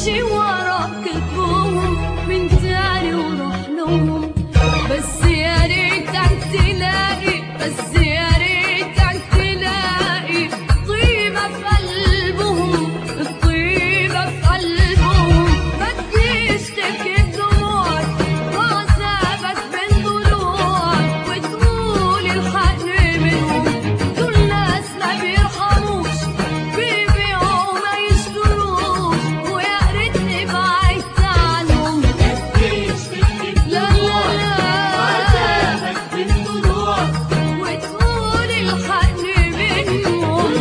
امشي ورا كتبهم من تاني وروح لهم بس يا ريتك تلاقي بس يا ريتك تلاقي طيبة في قلبهم الطيبة في قلبهم ما تجيش تبكي دموعك وعذابك بين ضلوعك وتقول الحقني منهم دول ناس ما بيرحموش بيبيعوا وما يشتروش ويا ريتني بعدت عنهم لا لا لا وتقول الحقني منهم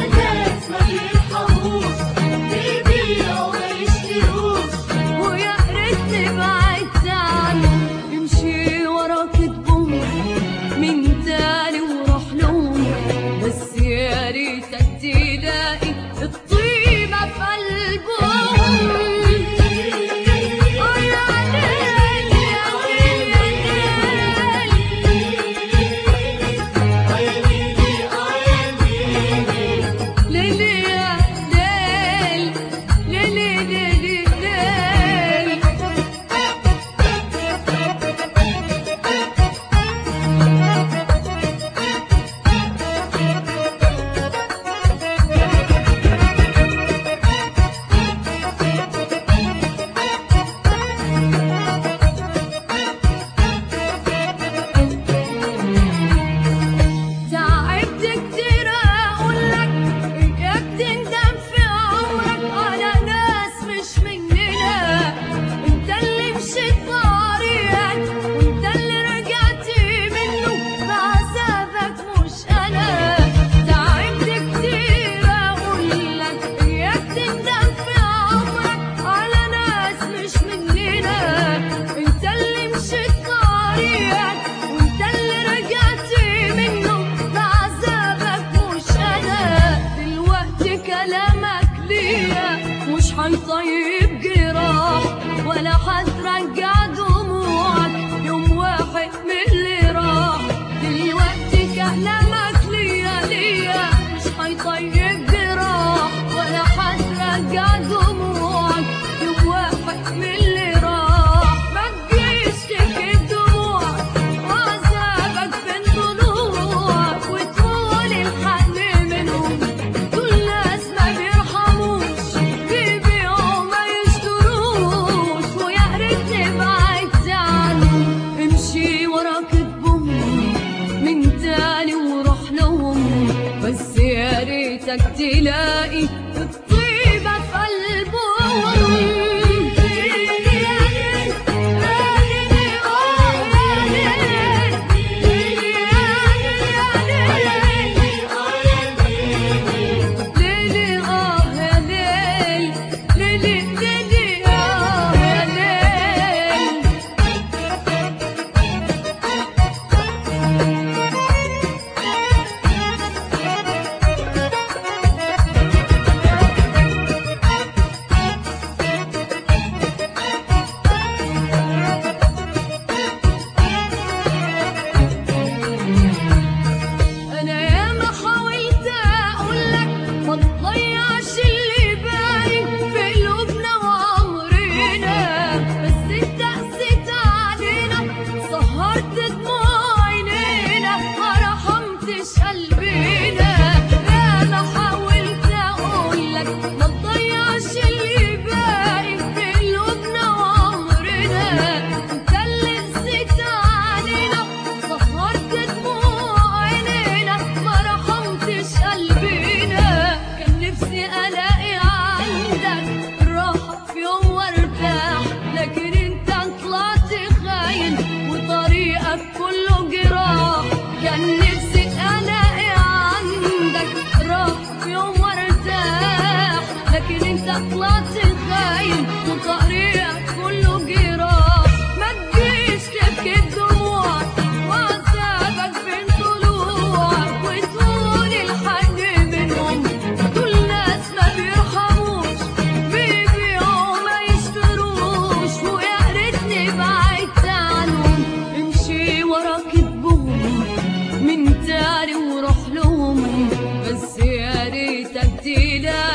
ويا ريتني بعدت عنهم امشي ورا كتبهم من تاني وروح لهم بس يا ريتك تلاقي الطيبة في قلبهم آه يا ليل يا ليل يا ليل ليلي يا ليل ليلي ليلي ليل تعبت كتير اقولك اياك تندم في عمرك على ناس مش مننا انت اللي مشيت طريقك وانت اللي رجعت منه بعذابك مش انا تعبت كتير اقولك اياك تندم في عمرك على ناس مش مننا انت اللي مشيت طريقك وانت اللي رجعت منه بعذابك مش انا دلوقتي كلامك ليا مش هيطيب جراح ولا هترجع دموعك يوم واحد من اللي راح دلوقتي كلامك ليا ليا مش هيطيب جراح ولا هترجع دموعك يوم واحد من اللي راح ما تجيش تبكي دموعك وعذابك بين ضلوعك وتقول الحقني منهم دول ناس ما بيرحموش بيبيعوا ما يشتروش ويا ريتني بعدت عنهم امشي ورا كتبهم من تاني وروح لهم بس يا ريتك تلاقي الطيبة في قلبهم ليلي اه يا ليل ليلي ليلي اه يا ليل انا ياما حاولت اقولك ما تضيعش اللي باقي في قلوبنا وعمرنا بس انت قسيت علينا سهرت دموع عينينا ما رحمتش قلبنا ياما حاولت اقولك ما تضيعش اللي باقي في قلوبنا وعمرنا انت اللي قسيت علينا سهرت دموع عينينا ما رحمتش قلبنا كان نفسي الاقي عندك راحة في يوم وارتاح لكن انت طلعت خاين وطريقك كله جراح كان نفسي الاقي عندك راحة في يوم وارتاح لكن انت طلعت خاين وطريقك كله جراح ما تجيش تبكي دموعك وعذابك بين ضلوعك وتقول الحق منهم دول ناس ما بيرحموش بيبيعوا ما يشتروش ويا ريتني بعدت عنهم امشي ورا كتبهم من تاني وروح لهم بس يا ريتك تلاقي